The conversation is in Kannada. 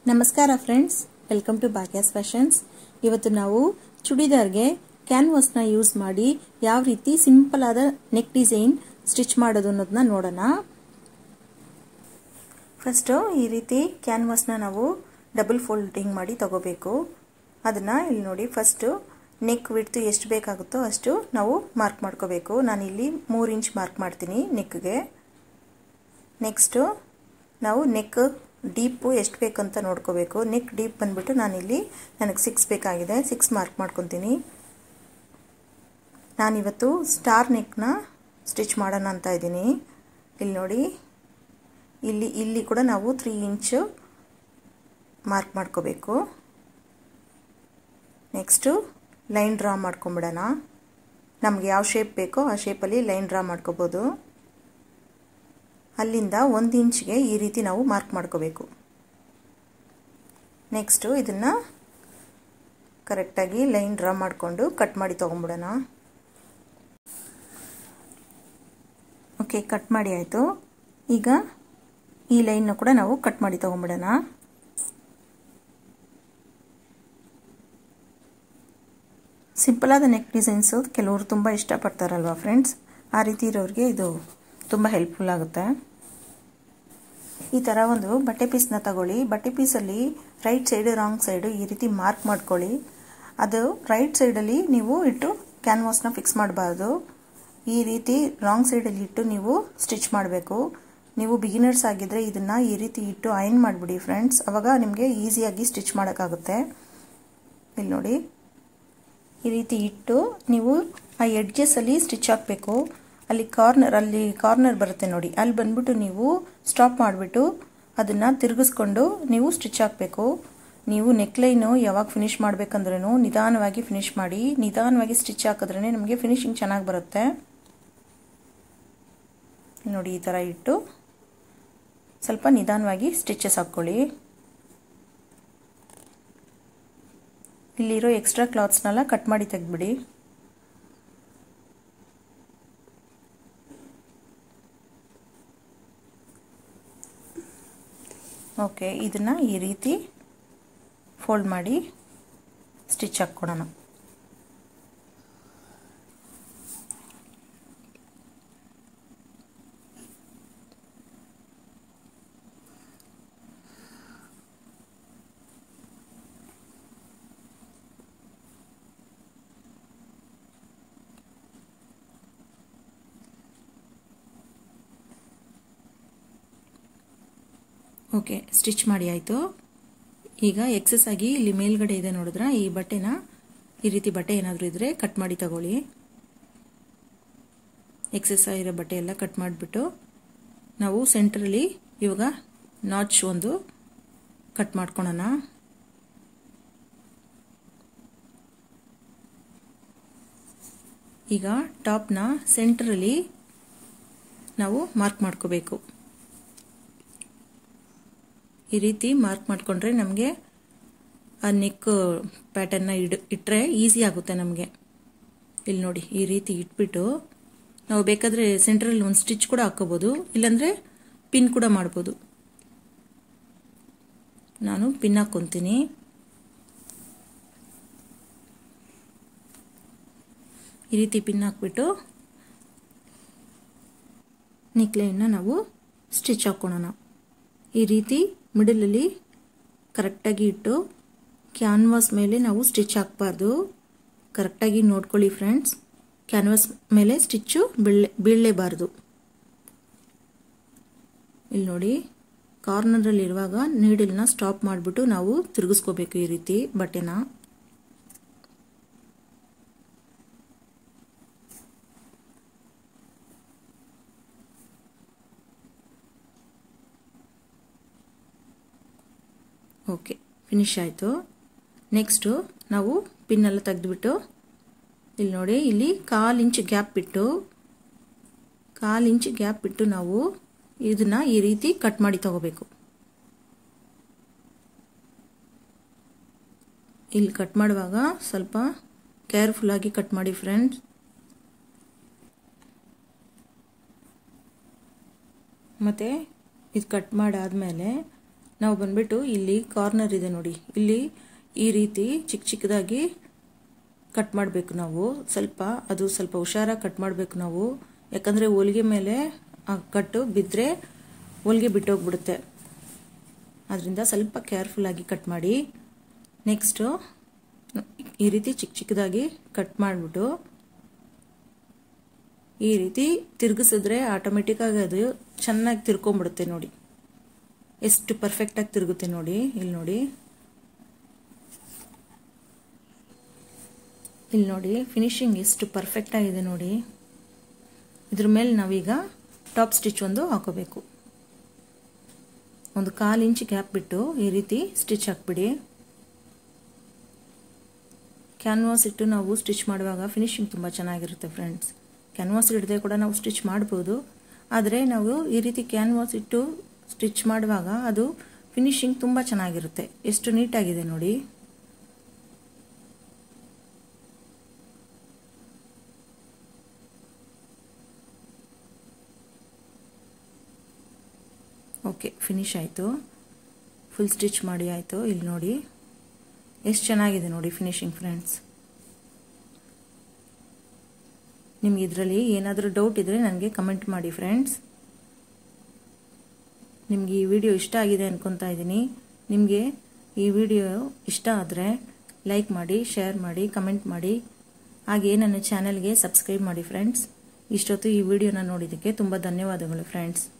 ನಮಸ್ಕಾರ friends welcome to Bhagya's fashions ಇವತ್ತು ನಾವು ಚೂಡಿದಾರ್ಗೆ ಕ್ಯಾನ್ವಾಸ್ನ ಯೂಸ್ ಮಾಡಿ ಯಾವ ರೀತಿ ಸಿಂಪಲ್ ಆದ ನೆಕ್ ಡಿಸೈನ್ ಸ್ಟಿಚ್ ಮಾಡೋದು ಅನ್ನೋದನ್ನ ನೋಡೋಣ ಫಸ್ಟು ಈ ರೀತಿ ಕ್ಯಾನ್ವಾಸ್ನ ನಾವು ಡಬಲ್ ಫೋಲ್ಡಿಂಗ್ ಮಾಡಿ ತಗೋಬೇಕು ಅದನ್ನು ಇಲ್ಲಿ ನೋಡಿ ಫಸ್ಟು ನೆಕ್ ವಿಡ್ತು ಎಷ್ಟು ಬೇಕಾಗುತ್ತೋ ಅಷ್ಟು ನಾವು ಮಾರ್ಕ್ ಮಾಡ್ಕೋಬೇಕು ನಾನಿಲ್ಲಿ ಮೂರು ಇಂಚ್ ಮಾರ್ಕ್ ಮಾಡ್ತೀನಿ ನೆಕ್ಗೆ ನೆಕ್ಸ್ಟು ನಾವು ನೆಕ್ ಡೀಪು ಎಷ್ಟು ಬೇಕಂತ ನೋಡ್ಕೋಬೇಕು ನೆಕ್ ಡೀಪ್ ಬಂದ್ಬಿಟ್ಟು ನಾನಿಲ್ಲಿ ನನಗೆ ಸಿಕ್ಸ್ ಬೇಕಾಗಿದೆ ಸಿಕ್ಸ್ ಮಾರ್ಕ್ ಮಾಡ್ಕೊತೀನಿ ನಾನಿವತ್ತು ಸ್ಟಾರ್ ನೆಕ್ನ ಸ್ಟಿಚ್ ಮಾಡೋಣ ಅಂತ ಇದ್ದೀನಿ ಇಲ್ಲಿ ನೋಡಿ ಇಲ್ಲಿ ಇಲ್ಲಿ ಕೂಡ ನಾವು ತ್ರೀ ಇಂಚು ಮಾರ್ಕ್ ಮಾಡ್ಕೋಬೇಕು ನೆಕ್ಸ್ಟು ಲೈನ್ ಡ್ರಾ ಮಾಡ್ಕೊಂಬಿಡೋಣ ನಮಗೆ ಯಾವ ಶೇಪ್ ಬೇಕೋ ಆ ಶೇಪಲ್ಲಿ ಲೈನ್ ಡ್ರಾ ಮಾಡ್ಕೋಬೋದು ಅಲ್ಲಿಂದ ಒಂದು ಇಂಚ್ಗೆ ಈ ರೀತಿ ನಾವು ಮಾರ್ಕ್ ಮಾಡ್ಕೋಬೇಕು ನೆಕ್ಸ್ಟು ಇದನ್ನು ಕರೆಕ್ಟಾಗಿ ಲೈನ್ ಡ್ರಾ ಮಾಡಿಕೊಂಡು ಕಟ್ ಮಾಡಿ ತೊಗೊಂಬಿಡೋಣ ಓಕೆ ಕಟ್ ಮಾಡಿ ಆಯಿತು ಈಗ ಈ ಲೈನ್ನ ಕೂಡ ನಾವು ಕಟ್ ಮಾಡಿ ತೊಗೊಂಬಿಡೋಣ ಸಿಂಪಲಾದ ನೆಕ್ ಡಿಸೈನ್ಸು ಕೆಲವರು ತುಂಬ ಇಷ್ಟಪಡ್ತಾರಲ್ವ ಫ್ರೆಂಡ್ಸ್ ಆ ರೀತಿ ಇರೋರಿಗೆ ಇದು ತುಂಬ ಹೆಲ್ಪ್ಫುಲ್ ಆಗುತ್ತೆ ಈ ಥರ ಒಂದು ಬಟ್ಟೆ ಪೀಸ್ನ ತಗೊಳ್ಳಿ ಬಟ್ಟೆ ಪೀಸಲ್ಲಿ ರೈಟ್ ಸೈಡು ರಾಂಗ್ ಸೈಡು ಈ ರೀತಿ ಮಾರ್ಕ್ ಮಾಡ್ಕೊಳ್ಳಿ ಅದು ರೈಟ್ ಸೈಡಲ್ಲಿ ನೀವು ಇಟ್ಟು ಕ್ಯಾನ್ವಾಸ್ನ ಫಿಕ್ಸ್ ಮಾಡಬಾರ್ದು ಈ ರೀತಿ ರಾಂಗ್ ಸೈಡಲ್ಲಿ ಇಟ್ಟು ನೀವು ಸ್ಟಿಚ್ ಮಾಡಬೇಕು ನೀವು ಬಿಗಿನರ್ಸ್ ಆಗಿದ್ದರೆ ಇದನ್ನು ಈ ರೀತಿ ಇಟ್ಟು ಐನ್ ಮಾಡಿಬಿಡಿ ಫ್ರೆಂಡ್ಸ್ ಅವಾಗ ನಿಮಗೆ ಈಸಿಯಾಗಿ ಸ್ಟಿಚ್ ಮಾಡೋಕ್ಕಾಗುತ್ತೆ ಇಲ್ಲಿ ನೋಡಿ ಈ ರೀತಿ ಇಟ್ಟು ನೀವು ಆ ಎಡ್ಜಸ್ಸಲ್ಲಿ ಸ್ಟಿಚ್ ಹಾಕಬೇಕು ಅಲ್ಲಿ ಕಾರ್ನರ್ ಅಲ್ಲಿ ಕಾರ್ನರ್ ಬರುತ್ತೆ ನೋಡಿ ಅಲ್ಲಿ ಬಂದ್ಬಿಟ್ಟು ನೀವು ಸ್ಟಾಪ್ ಮಾಡಿಬಿಟ್ಟು ಅದನ್ನು ತಿರುಗಿಸ್ಕೊಂಡು ನೀವು ಸ್ಟಿಚ್ ಹಾಕಬೇಕು ನೀವು ನೆಕ್ಲೈನು ಯಾವಾಗ ಫಿನಿಶ್ ಮಾಡಬೇಕಂದ್ರೂ ನಿಧಾನವಾಗಿ ಫಿನಿಶ್ ಮಾಡಿ ನಿಧಾನವಾಗಿ ಸ್ಟಿಚ್ ಹಾಕಿದ್ರೇ ನಮಗೆ ಫಿನಿಶಿಂಗ್ ಚೆನ್ನಾಗಿ ಬರುತ್ತೆ ನೋಡಿ ಈ ಥರ ಇಟ್ಟು ಸ್ವಲ್ಪ ನಿಧಾನವಾಗಿ ಸ್ಟಿಚಸ್ ಹಾಕ್ಕೊಳ್ಳಿ ಇಲ್ಲಿರೋ ಎಕ್ಸ್ಟ್ರಾ ಕ್ಲಾತ್ಸ್ನೆಲ್ಲ ಕಟ್ ಮಾಡಿ ತೆಗೆದ್ಬಿಡಿ ಓಕೆ ಇದನ್ನು ಈ ರೀತಿ ಫೋಲ್ಡ್ ಮಾಡಿ ಸ್ಟಿಚ್ ಹಾಕ್ಕೊಡೋಣ ಓಕೆ ಸ್ಟಿಚ್ ಮಾಡಿ ಆಯಿತು ಈಗ ಎಕ್ಸಸ್ ಆಗಿ ಇಲ್ಲಿ ಮೇಲ್ಗಡೆ ಇದೆ ನೋಡಿದ್ರೆ ಈ ಬಟ್ಟೆನ ಈ ರೀತಿ ಬಟ್ಟೆ ಏನಾದರೂ ಇದ್ದರೆ ಕಟ್ ಮಾಡಿ ತಗೊಳ್ಳಿ ಎಕ್ಸಸ್ ಆಗಿರೋ ಬಟ್ಟೆ ಎಲ್ಲ ಕಟ್ ಮಾಡಿಬಿಟ್ಟು ನಾವು ಸೆಂಟ್ರಲ್ಲಿ ಇವಾಗ ನಾಚ್ ಒಂದು ಕಟ್ ಮಾಡ್ಕೊಳೋಣ ಈಗ ಟಾಪ್ನ ಸೆಂಟ್ರಲ್ಲಿ ನಾವು ಮಾರ್ಕ್ ಮಾಡ್ಕೋಬೇಕು ಈ ರೀತಿ ಮಾರ್ಕ್ ಮಾಡಿಕೊಂಡ್ರೆ ನಮಗೆ ಆ ನೆಕ್ ಪ್ಯಾಟರ್ನ ಇಡ್ ಇಟ್ಟರೆ ಈಸಿ ಆಗುತ್ತೆ ನಮಗೆ ಇಲ್ಲಿ ನೋಡಿ ಈ ರೀತಿ ಇಟ್ಬಿಟ್ಟು ನಾವು ಬೇಕಾದರೆ ಸೆಂಟ್ರಲ್ಲಿ ಒಂದು ಸ್ಟಿಚ್ ಕೂಡ ಹಾಕೋಬೋದು ಇಲ್ಲಾಂದರೆ ಪಿನ್ ಕೂಡ ಮಾಡ್ಬೋದು ನಾನು ಪಿನ್ ಹಾಕ್ಕೊತೀನಿ ಈ ರೀತಿ ಪಿನ್ ಹಾಕ್ಬಿಟ್ಟು ನೆಕ್ಲೈನ್ನ ನಾವು ಸ್ಟಿಚ್ ಹಾಕ್ಕೊಳ್ಳೋಣ ಈ ರೀತಿ ಮಿಡಲಲ್ಲಿ ಕರೆಕ್ಟಾಗಿ ಇಟ್ಟು ಕ್ಯಾನ್ವಾಸ್ ಮೇಲೆ ನಾವು ಸ್ಟಿಚ್ ಹಾಕಬಾರ್ದು ಕರೆಕ್ಟಾಗಿ ನೋಡ್ಕೊಳ್ಳಿ ಫ್ರೆಂಡ್ಸ್ ಕ್ಯಾನ್ವಾಸ್ ಮೇಲೆ ಸ್ಟಿಚ್ಚು ಬೀಳಲೆ ಬೀಳಲೇಬಾರ್ದು ಇಲ್ಲಿ ನೋಡಿ ಕಾರ್ನರಲ್ಲಿರುವಾಗ ನೀಡಲ್ನ ಸ್ಟಾಪ್ ಮಾಡಿಬಿಟ್ಟು ನಾವು ತಿರುಗಿಸ್ಕೋಬೇಕು ಈ ರೀತಿ ಬಟ್ಟೆನ ಓಕೆ ಫಿನಿಶ್ ಆಯಿತು ನೆಕ್ಸ್ಟು ನಾವು ಪಿನ್ನೆಲ್ಲ ತೆಗೆದುಬಿಟ್ಟು ಇಲ್ಲಿ ನೋಡಿ ಇಲ್ಲಿ ಕಾಲು ಇಂಚ್ ಗ್ಯಾಪ್ ಬಿಟ್ಟು ಕಾಲು ಇಂಚ್ ಗ್ಯಾಪ್ ಬಿಟ್ಟು ನಾವು ಇದನ್ನು ಈ ರೀತಿ ಕಟ್ ಮಾಡಿ ತಗೋಬೇಕು ಇಲ್ಲಿ ಕಟ್ ಮಾಡುವಾಗ ಸ್ವಲ್ಪ ಕೇರ್ಫುಲ್ಲಾಗಿ ಕಟ್ ಮಾಡಿ ಫ್ರೆಂಡ್ಸ್ ಮತ್ತು ಇದು ಕಟ್ ಮಾಡಾದಮೇಲೆ ನಾವು ಬಂದ್ಬಿಟ್ಟು ಇಲ್ಲಿ ಕಾರ್ನರ್ ಇದೆ ನೋಡಿ ಇಲ್ಲಿ ಈ ರೀತಿ ಚಿಕ್ಕ ಚಿಕ್ಕದಾಗಿ ಕಟ್ ಮಾಡಬೇಕು ನಾವು ಸ್ವಲ್ಪ ಅದು ಸ್ವಲ್ಪ ಹುಷಾರಾಗಿ ಕಟ್ ಮಾಡಬೇಕು ನಾವು ಯಾಕಂದರೆ ಹೊಲಿಗೆ ಮೇಲೆ ಆ ಕಟ್ಟು ಬಿದ್ದರೆ ಹೊಲಿಗೆ ಬಿಟ್ಟೋಗ್ಬಿಡುತ್ತೆ ಅದರಿಂದ ಸ್ವಲ್ಪ ಕೇರ್ಫುಲ್ಲಾಗಿ ಕಟ್ ಮಾಡಿ ನೆಕ್ಸ್ಟು ಈ ರೀತಿ ಚಿಕ್ಕ ಚಿಕ್ಕದಾಗಿ ಕಟ್ ಮಾಡಿಬಿಟ್ಟು ಈ ರೀತಿ ತಿರುಗಿಸಿದ್ರೆ ಆಟೋಮೆಟಿಕ್ಕಾಗಿ ಅದು ಚೆನ್ನಾಗಿ ತಿರ್ಕೊಂಬಿಡುತ್ತೆ ನೋಡಿ ಎಷ್ಟು ಪರ್ಫೆಕ್ಟಾಗಿ ತಿರುಗುತ್ತೆ ನೋಡಿ ಇಲ್ಲಿ ನೋಡಿ ಇಲ್ಲಿ ನೋಡಿ ಫಿನಿಶಿಂಗ್ ಎಷ್ಟು ಪರ್ಫೆಕ್ಟ್ ಆಗಿದೆ ನೋಡಿ ಇದ್ರ ಮೇಲೆ ನಾವೀಗ ಟಾಪ್ ಸ್ಟಿಚ್ ಒಂದು ಹಾಕೋಬೇಕು ಒಂದು ಕಾಲು ಇಂಚ್ ಗ್ಯಾಪ್ ಬಿಟ್ಟು ಈ ರೀತಿ ಸ್ಟಿಚ್ ಹಾಕ್ಬಿಡಿ ಕ್ಯಾನ್ವಾಸ್ ಇಟ್ಟು ನಾವು ಸ್ಟಿಚ್ ಮಾಡುವಾಗ ಫಿನಿಶಿಂಗ್ ತುಂಬ ಚೆನ್ನಾಗಿರುತ್ತೆ ಫ್ರೆಂಡ್ಸ್ ಕ್ಯಾನ್ವಾಸ್ ಇಡದೆ ಕೂಡ ನಾವು ಸ್ಟಿಚ್ ಮಾಡ್ಬೋದು ಆದರೆ ನಾವು ಈ ರೀತಿ ಕ್ಯಾನ್ವಾಸ್ ಇಟ್ಟು ಸ್ಟಿಚ್ ಮಾಡುವಾಗ ಅದು ಫಿನಿಶಿಂಗ್ ತುಂಬ ಚೆನ್ನಾಗಿರುತ್ತೆ ಎಷ್ಟು ನೀಟಾಗಿದೆ ನೋಡಿ ಓಕೆ ಫಿನಿಶ್ ಆಯಿತು ಫುಲ್ ಸ್ಟಿಚ್ ಮಾಡಿ ಆಯಿತು ಇಲ್ಲಿ ನೋಡಿ ಎಷ್ಟು ಚೆನ್ನಾಗಿದೆ ನೋಡಿ ಫಿನಿಶಿಂಗ್ ಫ್ರೆಂಡ್ಸ್ ನಿಮ್ಗೆ ಇದರಲ್ಲಿ ಏನಾದರೂ ಡೌಟ್ ಇದ್ದರೆ ನನಗೆ ಕಮೆಂಟ್ ಮಾಡಿ ಫ್ರೆಂಡ್ಸ್ ನಿಮಗೆ ಈ ವಿಡಿಯೋ ಇಷ್ಟ ಆಗಿದೆ ಅನ್ಕೊತಾ ಇದ್ದೀನಿ ನಿಮಗೆ ಈ ವಿಡಿಯೋ ಇಷ್ಟ ಆದರೆ ಲೈಕ್ ಮಾಡಿ ಶೇರ್ ಮಾಡಿ ಕಮೆಂಟ್ ಮಾಡಿ ಹಾಗೆ ನನ್ನ ಚಾನಲ್ಗೆ ಸಬ್ಸ್ಕ್ರೈಬ್ ಮಾಡಿ ಫ್ರೆಂಡ್ಸ್ ಇಷ್ಟೊತ್ತು ಈ ವಿಡಿಯೋನ ನೋಡಿದ್ದಕ್ಕೆ ತುಂಬ ಧನ್ಯವಾದಗಳು ಫ್ರೆಂಡ್ಸ್